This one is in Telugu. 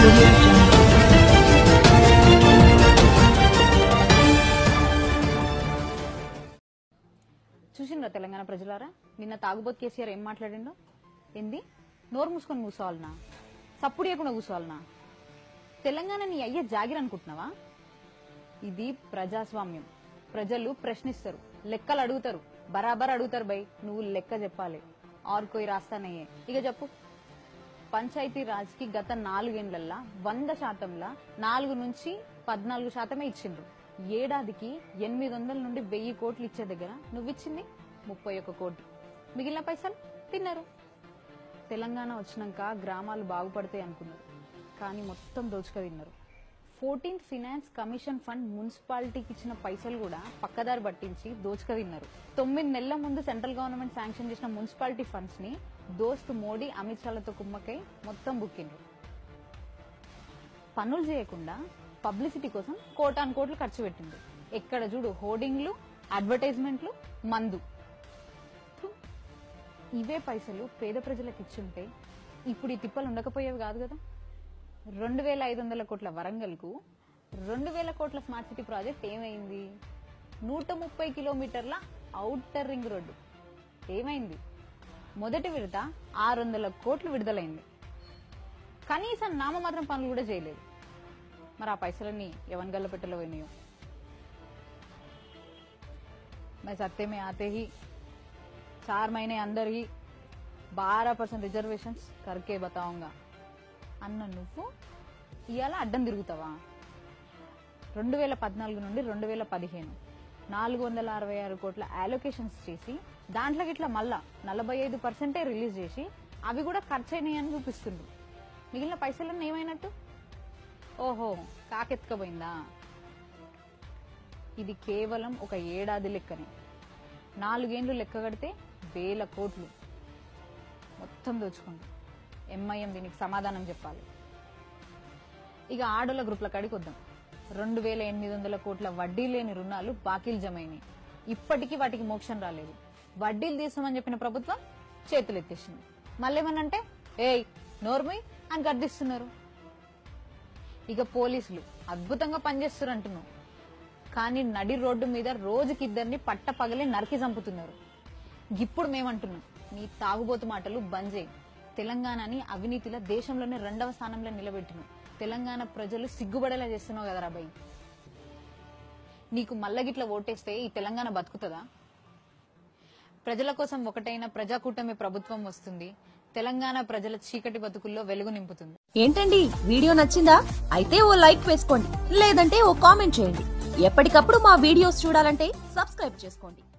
audio jungle. చూసిండ్రా తెలంగాణ ప్రజలారా నిన్న తాగుబోతు కేసీఆర్ ఏం మాట్లాడిండో ఏంది నోరు మూసుకొని కూర్చోవాలనా సప్పుడు చేయకుండా కూర్చోవాలనా తెలంగాణ నీ అయ్యే జాగిర్ అనుకుంటున్నావా ఇది ప్రజాస్వామ్యం ప్రజలు ప్రశ్నిస్తారు లెక్కలు అడుగుతారు బరాబర్ అడుగుతారు బై నువ్వు లెక్క చెప్పాలి ఆర్ కోయి రాస్తానయ్యే ఇక చెప్పు పంచాయతీ రాజ్ కి గత నాలుగేండ్లల్లా వంద శాతంలా నాలుగు నుంచి పద్నాలుగు శాతమే ఇచ్చిండ్రు ఏడాదికి ఎనిమిది వందల నుండి వెయ్యి కోట్లు ఇచ్చే దగ్గర నువ్వు ఇచ్చింది ముప్పై ఒక్క కోట్లు మిగిలిన పైసలు తిన్నారు తెలంగాణ వచ్చినాక గ్రామాలు బాగుపడతాయి అనుకున్నారు కానీ మొత్తం దోచుక తిన్నారు ఫోర్టీన్త్ ఫినాన్స్ కమిషన్ ఫండ్ మున్సిపాలిటీకి ఇచ్చిన పైసలు కూడా పక్కదారి పట్టించి దోచుక తిన్నారు తొమ్మిది నెలల ముందు సెంట్రల్ గవర్నమెంట్ శాంక్షన్ చేసిన మున్సిపాలిటీ ఫండ్స్ ని దోస్తు మోడీ అమిత్ షాలతో కుమ్మకై మొత్తం బుక్కిండ్రు పనులు చేయకుండా పబ్లిసిటీ కోసం కోటాను కోట్లు ఖర్చు పెట్టిండు ఎక్కడ చూడు హోర్డింగ్లు అడ్వర్టైజ్మెంట్లు మందు థు. ఇవే పైసలు పేద ప్రజలకు ఇచ్చుంటే ఇప్పుడు ఈ తిప్పలు ఉండకపోయేవి కాదు కదా రెండు వేల ఐదు వందల కోట్ల వరంగల్కు రెండు వేల కోట్ల స్మార్ట్ సిటీ ప్రాజెక్ట్ ఏమైంది నూట ముప్పై కిలోమీటర్ల ఔటర్ రింగ్ రోడ్డు ఏమైంది మొదటి విడత ఆరు వందల కోట్లు విడుదలైంది కనీసం నామమాత్రం పనులు కూడా చేయలేదు మరి ఆ పైసలన్నీ ఎవరి గల్ల పెట్టలో పోయినాయో मैं सत्ते में आते ही चार महीने अंदर ही बारह परसेंट रिजर्वेशन करके बताऊंगा అన్న నువ్వు ఇవాళ అడ్డం తిరుగుతావా రెండు వేల పద్నాలుగు నుండి రెండు వేల పదిహేను నాలుగు వందల అరవై ఆరు కోట్ల అలోకేషన్స్ చేసి దాంట్లో ఇట్లా మళ్ళా నలభై ఐదు పర్సెంటే రిలీజ్ చేసి అవి కూడా ఖర్చు అయినాయని చూపిస్తుండ్రు మిగిలిన పైసలన్నీ ఏమైనట్టు ఓహో కాకెత్తుకపోయిందా ఇది కేవలం ఒక ఏడాది లెక్కనే నాలుగేండ్లు లెక్క కడితే వేల కోట్లు మొత్తం దోచుకుంది ఎంఐఎం దీనికి సమాధానం చెప్పాలి ఇక ఆడోళ్ళ గ్రూప్ల కాడికి వద్దాం రెండు వేల ఎనిమిది వందల కోట్ల వడ్డీ లేని రుణాలు బాకీలు జమైనాయి ఇప్పటికీ వాటికి మోక్షం రాలేదు వడ్డీలు తీసామని చెప్పిన ప్రభుత్వం చేతులు ఎత్తేసింది మళ్ళేమనంటే ఏయ్ నోర్మయ్ అని గర్దిస్తున్నారు ఇక పోలీసులు అద్భుతంగా పనిచేస్తారు అంటున్నావు కానీ నడి రోడ్డు మీద రోజుకి ఇద్దరిని పట్ట పగలే నరికి చంపుతున్నారు ఇప్పుడు మేమంటున్నాం నీ తాగుబోతు మాటలు బంద్ చేయి తెలంగాణని అవినీతిలో దేశంలోనే రెండవ స్థానంలో నిలబెట్టిను తెలంగాణ ప్రజలు సిగ్గుపడేలా చేస్తున్నావు కదా రాబాయ్ నీకు మల్లగిట్ల ఓటేస్తే ఈ తెలంగాణ బతుకుతుందా ప్రజల కోసం ఒకటైన ప్రజాకూటమి ప్రభుత్వం వస్తుంది తెలంగాణ ప్రజల చీకటి బతుకుల్లో వెలుగు నింపుతుంది ఏంటండి వీడియో నచ్చిందా అయితే ఓ లైక్ వేసుకోండి లేదంటే ఓ కామెంట్ చేయండి ఎప్పటికప్పుడు మా వీడియోస్ చూడాలంటే సబ్స్క్రైబ్ చేసుకోండి